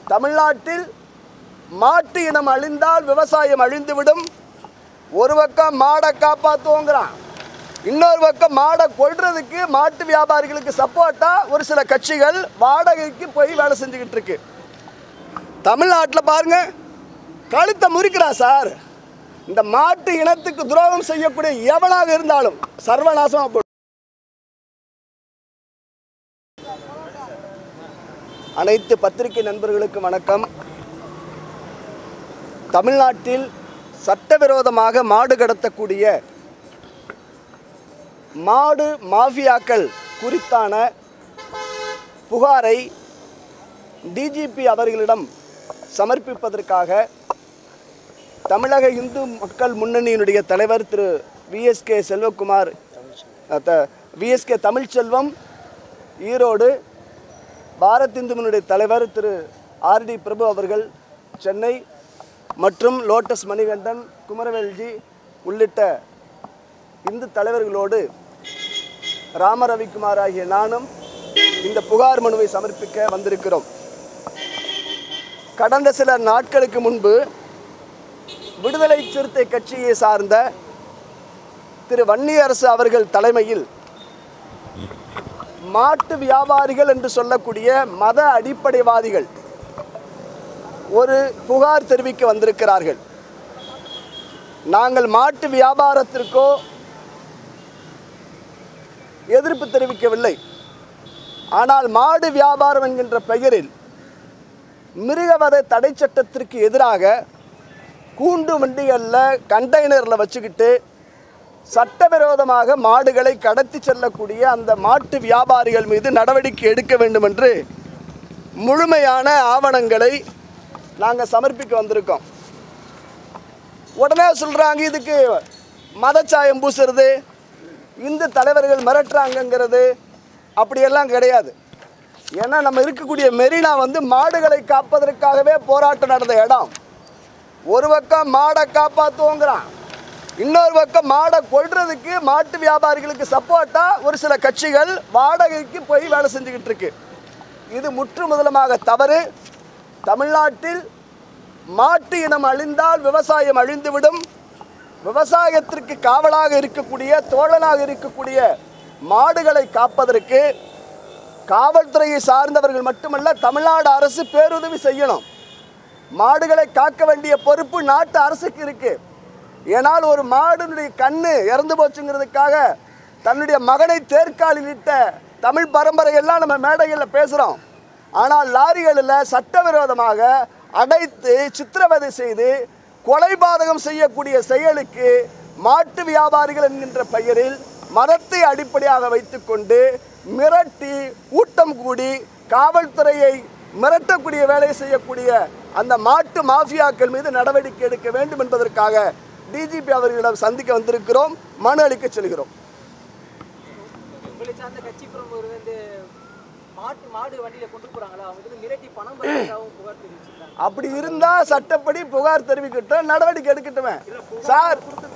தமிழ்நாட்டில் மாட்டு இனம் அழிந்தால் விவசாயம் அழிந்துவிடும் ஒரு பக்கம் மாடை காப்பாற்றுவோங்கிறான் இன்னொரு பக்கம் மாடை கொல்றதுக்கு மாட்டு வியாபாரிகளுக்கு சப்போர்ட்டாக ஒரு சில கட்சிகள் வாடகைக்கு போய் வேலை செஞ்சுக்கிட்டு இருக்கு தமிழ்நாட்டில் பாருங்க கழுத்தை முறிக்கிறான் சார் இந்த மாட்டு இனத்துக்கு துரோகம் செய்யக்கூடிய எவனாக இருந்தாலும் சர்வநாசமாக போடும் அனைத்து பத்திரிகை நண்பர்களுக்கும் வணக்கம் தமிழ்நாட்டில் சட்டவிரோதமாக மாடு கடத்தக்கூடிய மாடு மாஃபியாக்கள் குறித்தான புகாரை டிஜிபி அவர்களிடம் சமர்ப்பிப்பதற்காக தமிழக இந்து மக்கள் முன்னணியினுடைய தலைவர் திரு விஎஸ்கே செல்வகுமார் விஎஸ்கே தமிழ்ச்செல்வம் ஈரோடு பாரத் இந்துமனுடைய தலைவர் திரு ஆர்டி பிரபு அவர்கள் சென்னை மற்றும் லோட்டஸ் மணிகண்டன் குமரவேல்ஜி உள்ளிட்ட இந்து தலைவர்களோடு ராம ரவிக்குமார் ஆகிய நானும் இந்த புகார் மனுவை சமர்ப்பிக்க வந்திருக்கிறோம் கடந்த சில நாட்களுக்கு முன்பு விடுதலை சிறுத்தை கட்சியை சார்ந்த திரு வன்னியரசு அவர்கள் தலைமையில் மாட்டு வியாபாரிகள் என்று சொல்லக்கூடிய மத அடிப்படைவாதிகள் ஒரு புகார் தெரிவிக்க வந்திருக்கிறார்கள் நாங்கள் மாட்டு வியாபாரத்திற்கோ எதிர்ப்பு தெரிவிக்கவில்லை ஆனால் மாடு வியாபாரம் என்கின்ற பெயரில் மிருகவதை தடை சட்டத்திற்கு எதிராக கூண்டு வண்டிகளில் கண்டெய்னரில் வச்சுக்கிட்டு சட்டவிரோதமாக மாடுகளை கடத்தி செல்லக்கூடிய அந்த மாட்டு வியாபாரிகள் மீது நடவடிக்கை எடுக்க வேண்டும் என்று முழுமையான ஆவணங்களை நாங்கள் சமர்ப்பிக்க வந்திருக்கோம் உடனே சொல்கிறாங்க இதுக்கு மதச்சாயம் பூசுறது இந்து தலைவர்கள் மிரட்டுறாங்கங்கிறது அப்படியெல்லாம் கிடையாது ஏன்னா நம்ம இருக்கக்கூடிய மெரினா வந்து மாடுகளை காப்பதற்காகவே போராட்டம் நடந்த இடம் ஒரு பக்கம் மாடை காப்பாற்றுவோங்கிறான் இன்னொரு பக்கம் மாடை கொல்றதுக்கு மாட்டு வியாபாரிகளுக்கு சப்போர்ட்டாக ஒரு சில கட்சிகள் வாடகைக்கு போய் வேலை செஞ்சுக்கிட்டு இருக்கு இது முற்று முதலமாக தவறு தமிழ்நாட்டில் மாட்டு இனம் அழிந்தால் விவசாயம் அழிந்துவிடும் விவசாயத்திற்கு காவலாக இருக்கக்கூடிய தோழனாக இருக்கக்கூடிய மாடுகளை காப்பதற்கு காவல்துறையை சார்ந்தவர்கள் மட்டுமல்ல தமிழ்நாடு அரசு பேருதவி செய்யணும் மாடுகளை காக்க வேண்டிய பொறுப்பு நாட்டு அரசுக்கு இருக்கு ஏனால் ஒரு மாடுனுடைய கண்ணு இறந்து போச்சுங்கிறதுக்காக தன்னுடைய மகனை தேர்காலில் இட்ட தமிழ் பரம்பரையெல்லாம் நம்ம மேடைகளில் பேசுகிறோம் ஆனால் லாரிகளில் சட்டவிரோதமாக அடைத்து சித்திரவதை செய்து கொலைபாதகம் செய்யக்கூடிய செயலுக்கு மாட்டு வியாபாரிகள் என்கின்ற பெயரில் மதத்தை அடிப்படையாக வைத்துக்கொண்டு மிரட்டி ஊட்டம் கூடி காவல்துறையை மிரட்டக்கூடிய வேலையை செய்யக்கூடிய அந்த மாட்டு மாஃபியாக்கள் மீது நடவடிக்கை எடுக்க வேண்டும் என்பதற்காக டிஜிபி அவர்களிடம் சந்திக்க வந்திருக்கிறோம் மனு அளிக்க செல்கிறோம் உங்களை சார்ந்த கட்சி பிரமுகர் வந்து மாட்டு மாடு வண்டியில கொண்டு போறாங்களா அவங்க வந்து மிரட்டி பணம் பறிக்கிறதாகவும் புகார் தெரிவிச்சிருக்காங்க அப்படி இருந்தா சட்டப்படி புகார் தெரிவிக்கட்டும் நடவடிக்கை எடுக்கட்டுமே சார்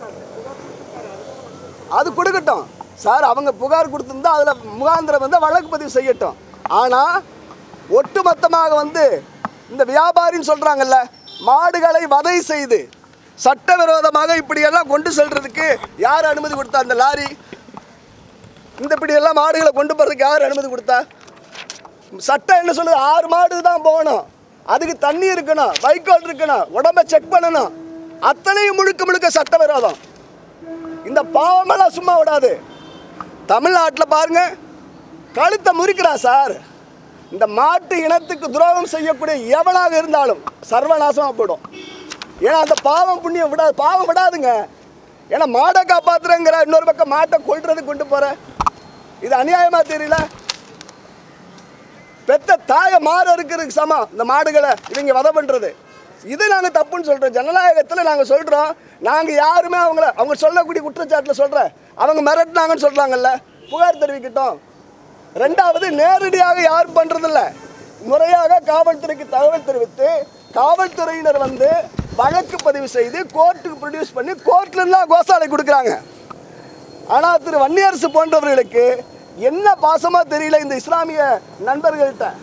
அது கொடுக்கட்டும் சார் அவங்க புகார் கொடுத்திருந்தா அதில் முகாந்திரம் வந்து வழக்கு பதிவு செய்யட்டும் ஆனால் ஒட்டுமொத்தமாக வந்து இந்த வியாபாரின்னு சொல்கிறாங்கல்ல மாடுகளை வதை செய்து சட்டவிரோதமாக இப்படியெல்லாம் கொண்டு செல்றதுக்கு யார் அனுமதி கொடுத்தா அந்த லாரி இந்த இப்படியெல்லாம் மாடுகளை கொண்டு போகிறதுக்கு யார் அனுமதி கொடுத்தா சட்டம் என்ன சொல்லுது ஆறு மாடு தான் போகணும் அதுக்கு தண்ணி இருக்கணும் வைக்கோல் இருக்கணும் உடம்ப செக் பண்ணணும் அத்தனையும் முழுக்க முழுக்க சட்டவிரோதம் இந்த பாவமெல்லாம் சும்மா விடாது தமிழ்நாட்டில் பாருங்க கழுத்தை முறிக்கிறான் சார் இந்த மாட்டு இனத்துக்கு துரோகம் செய்யக்கூடிய எவனாக இருந்தாலும் சர்வநாசமாக போயிடும் ஏன்னா அந்த பாவம் புண்ணியம் விடாது பாவம் விடாதுங்க ஏன்னா மாடை காப்பாத்துறேங்கிற இன்னொரு பக்கம் மாட்டை கொல்றதுக்கு கொண்டு போற இது அநியாயமா தெரியல பெத்த தாயை மாறு இருக்கிறதுக்கு சமம் இந்த மாடுகளை இவங்க வதை பண்ணுறது இது நாங்கள் தப்புன்னு சொல்கிறோம் ஜனநாயகத்தில் நாங்கள் சொல்கிறோம் நாங்கள் யாருமே அவங்கள அவங்க சொல்லக்கூடிய குற்றச்சாட்டில் சொல்கிறேன் அவங்க மிரட்டினாங்கன்னு சொல்கிறாங்கல்ல புகார் தெரிவிக்கட்டும் ரெண்டாவது நேரடியாக யாரும் பண்ணுறதில்ல முறையாக காவல்துறைக்கு தகவல் தெரிவித்து காவல்துறையினர் வந்து வழக்கு பதிவு செய்து கோர்ட்டுக்கு ப்ரொடியூஸ் பண்ணி கோர்ட்லேருந்து தான் கோசாலை கொடுக்குறாங்க ஆனால் திரு வன்னியரசு போன்றவர்களுக்கு என்ன பாசமாக தெரியல இந்த இஸ்லாமிய நண்பர்கள்ட்ட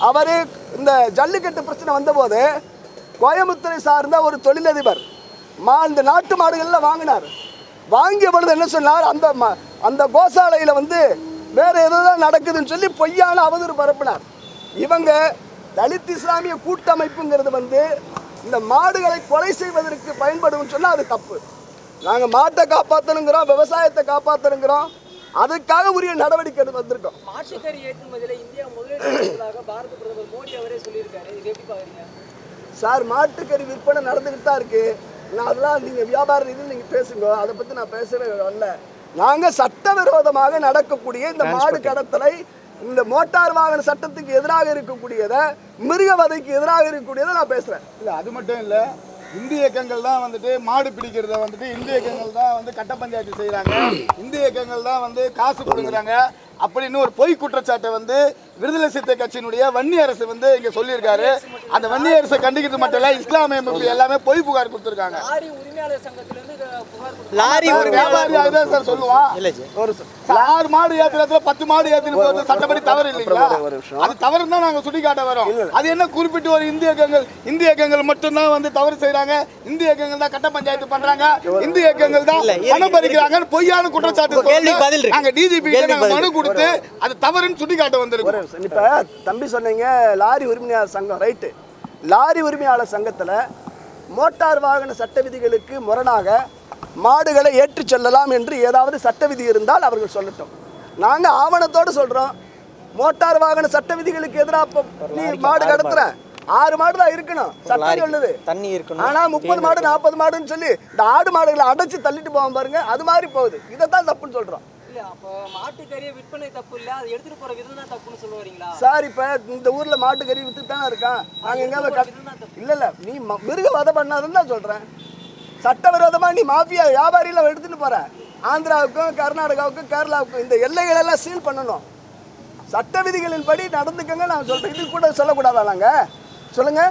அவர் இந்த ஜல்லிக்கட்டு பிரச்சனை வந்தபோது கோயம்புத்தூரை சார்ந்த ஒரு தொழிலதிபர் மா இந்த நாட்டு மாடுகளில் வாங்கினார் வாங்கிய பொழுது என்ன சொன்னார் அந்த ம- அந்த கோசாலையில் வந்து வேற எதுதான் நடக்குதுன்னு சொல்லி பொய்யான அவதூறு பரப்பினார் இவங்க தலித் இஸ்லாமிய கூட்டமைப்புங்கிறது வந்து இந்த மாடுகளை கொலை செய்வதற்கு பயன்படும் சொன்னால் அது தப்பு நாங்கள் மாட்டை காப்பாற்றணுங்கிறோம் விவசாயத்தை காப்பாற்றணுங்கிறோம் அதுக்காக உரிய நடவடிக்கை எடுத்து வந்திருக்கோம் மாட்டுக்கறி ஏற்றுமதியில இந்தியா முதலீடு செய்வதாக பாரத பிரதமர் மோடி அவரே சொல்லியிருக்காரு இது எப்படி பாக்குறீங்க சார் மாட்டுக்கறி விற்பனை நடந்துக்கிட்டு தான் இருக்கு நான் அதெல்லாம் நீங்கள் வியாபார ரீதியில் நீங்கள் பேசுங்க அதை பற்றி நான் பேசவே வரல நாங்கள் சட்டவிரோதமாக நடக்கக்கூடிய இந்த மாடு கடத்தலை இந்த மோட்டார் வாகன சட்டத்துக்கு எதிராக இருக்கக்கூடியதை மிருகவதைக்கு எதிராக இருக்கக்கூடியதை நான் பேசுகிறேன் இல்ல அது மட்டும் இல்ல இந்து இயக்கங்கள் தான் வந்துட்டு மாடு பிடிக்கிறத வந்துட்டு இந்து இயக்கங்கள் தான் வந்து கட்ட பஞ்சாயத்து செய்யறாங்க இந்து இயக்கங்கள் தான் வந்து காசு கொடுக்குறாங்க அப்படின்னு ஒரு பொய் குற்றச்சாட்டை வந்து விடுதலை சிறுத்தை கட்சியினுடைய வன்னி அரசு வந்து இங்க சொல்லியிருக்காரு அந்த வன்னி அரசை கண்டிக்கிறது மட்டும் இல்ல இஸ்லாமிய அமைப்பு எல்லாமே பொய் புகார் கொடுத்துருக்காங்க லாரி உரிமையாளர் சங்கத்திலிருந்து க- புகார் கொடுத்தாங்க. லாரி ஒரு உரிமையாளர் வியாபாரி அதுதான் சார் சொல்லுவான் இல்ல ஜி ஒரு ஆறு மாடு ஏத்துறதுல பத்து மாடு ஏத்துறது போது சட்டப்படி தவறு இல்லைங்களா ஒரு- ஒரு நிமிஷம். அது தவறு தான் நாங்க சுட்டிக்காட்ட வரோம் அது என்ன குறிப்பிட்டு ஒரு இந்திய இயக்கங்கள் இந்திய இயக்கங்கள் மட்டும்தான் வந்து தவறு செய்றாங்க இந்திய இயக்கங்கள் தான் கட்ட பஞ்சாயத்து பண்றாங்க இந்திய இயக்கங்கள் தான் இல்ல, இரு- பணம் பறிக்கிறாங்கன்னு பொய்யான குற்றச்சாட்டு உங்க கேள்விக்கு சொல்லுங்க. பதில் இருக்கு. நாங்க டிஜிபி கிட்ட கேள்விக்கு நாங்க பதில் மனு கொடுத்து அது தவறுன்னு சுட்டிக்காட்ட வந்திருக்கோம் ஒரு நிமிஷம். இப்ப தம்பி சொன்னீங்க லாரி உரிமையாளர் சங்கம் ரைட்டு லாரி உரிமையாளர் சங்கத்துல மோட்டார் வாகன சட்ட விதிகளுக்கு முரணாக மாடுகளை ஏற்றிச் செல்லலாம் என்று ஏதாவது சட்ட விதி இருந்தால் அவர்கள் சொல்லட்டும் நாங்க ஆவணத்தோடு சொல்றோம் மோட்டார் வாகன சட்ட விதிகளுக்கு எதிராக நீ மாடு கடத்துற ஆறு மாடு தான் இருக்கணும் சட்டம் சொல்லுது தண்ணி இருக்கணும் ஆனா முப்பது மாடு நாற்பது மாடுன்னு சொல்லி இந்த ஆடு மாடுகளை அடைச்சு தள்ளிட்டு போவோம் பாருங்க அது மாதிரி போகுது இதைத்தான் தப்புன்னு சொல்றோம் இல்ல அப்ப மாட்டுக்கறியை விற்பனை தப்பு இல்ல அதை எடுத்துட்டு போற விதம் தான் தப்புன்னு சொல்ல வரீங்களா சார் இப்ப இந்த ஊர்ல மாட்டு கறி வித்து தானே இருக்கான் நாங்க எங்க கட்- இல்ல இல்ல நீ ம- மிருக வதை பண்ணாதுன்னு தான் சொல்றேன் சட்டவிரோதமா நீ மாஃபியா வியாபாரியில எடுத்துட்டு போற ஆந்திராவுக்கும் கர்நாடகாவுக்கும் கேரளாவுக்கும் இந்த எல்லைகள் எல்லாம் சீல் பண்ணணும் சட்ட விதிகளின் படி நடந்துக்கங்க நான் சொல்றேன் இது கூட சொல்லக்கூடாதா நாங்க சொல்லுங்க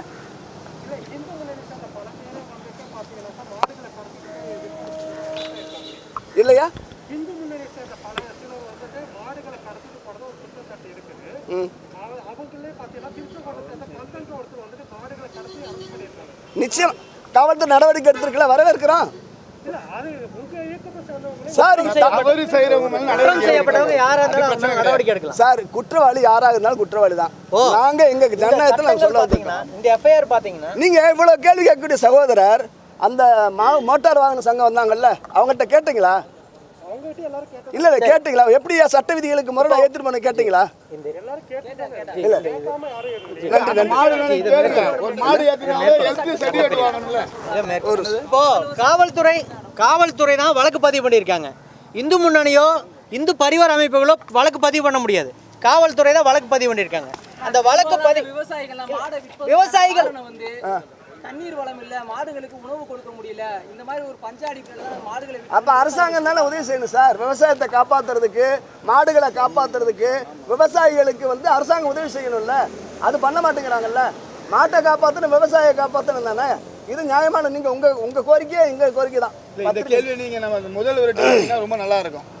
இல்லையா இந்து முன்னணி சேர்ந்த பல சிலர் வந்துட்டு மாடுகளை கடத்திட்டு போனது ஒரு குற்றச்சாட்டு இருக்குது ம் அவ- அவங்களே பார்த்தீங்கன்னா திருச்செங்கோட்டை சேர்ந்த கந்தன் ஒருத்தர் வந்துட்டு மாடுகளை கடத்தி அரெஸ்ட் பண்ணியிருக்காங்க நிச்சயம் காவல்துறை நடவடிக்கை எடுத்திருக்கல வரவேற்கிறோம் இல்ல அது உங்க இயக்கத்தை சேர்ந்தவங்களே சார் இது த- தவறு செய்யறவங்க மேல குற்றம் நடவடிக்கை செய்யப்பட்டவங்க யாரா இருந்தாலும் அவங்க மேல நடவடிக்கை எடுக்கலாம் சார் குற்றவாளி யாராக இருந்தாலும் குற்றவாளி தான் ஓ. நாங்க எங்க ஜனநாயகத்தில் நாங்க சொல்ல பாத்தீங்கன்னா வந்திருக்கோம் இந்த எஃப்ஐஆர் பாத்தீங்கன்னா நீங்க இவ்வளவு கேள்வி கேட்கக்கூடிய சகோதரர் அந்த மா மோட்டார் வாகன சங்கம் வந்தாங்கல்ல அவங்ககிட்ட கேட்டீங்களா அவங்ககிட்ட எல்லாரும் கேட்ட இல்ல இல்ல கேட்டீங்களா எப்படியா சட்ட விதிகளுக்கு முரணா ஏத்துட்டு பண்ண கேட்டீங்களா எல்லாரும் கேட்டாங்க இல்ல கேட்காம யாரும் இருக்கல நன்றி நன்றி மாடு கேளுங்க. ஒரு மாடு ஏத்தினாலே எலக்ட்ரிக் சர்டிஃபிகேட் வாங்கணும்ல இல்ல, மேற்- இப்போ காவல்துறை காவல்துறை தான் வழக்கு பதிவு பண்ணியிருக்காங்க இந்து முன்னணியோ இந்து பரிவார அமைப்புகளோ வழக்கு பதிவு பண்ண முடியாது காவல்துறை தான் வழக்கு பதிவு பண்ணியிருக்காங்க அந்த வழக்கு பதிவு விவசாயிகள் மாடை விற்பது விவசாயிகள். காரணம் வந்து தண்ணீர் வளம் இல்ல மாடுகளுக்கு உணவு கொடுக்க முடியல இந்த மாதிரி ஒரு பஞ்சாடிப்புல மாடுகளை விற்று- அப்ப அரசாங்கம் தானே உதவி செய்யணும் சார் விவசாயத்தை காப்பாத்துறதுக்கு மாடுகளை காப்பாத்துறதுக்கு விவசாயிகளுக்கு வந்து அரசாங்கம் உதவி செய்யணும்ல அது பண்ண மாட்டேங்கிறாங்கல்ல மாட்டை காப்பாற்றணும் விவசாயியை காப்பாற்றணும் தானே இது நியாயமான நீங்க உங்க உங்க கோரிக்கையே எங்க கோரிக்கை தான் இந்த கேள்வி நீங்க நம்ம முதல்வர்கிட்ட கேட்டீங்கன்னா ரொம்ப நல்லா இருக்கும்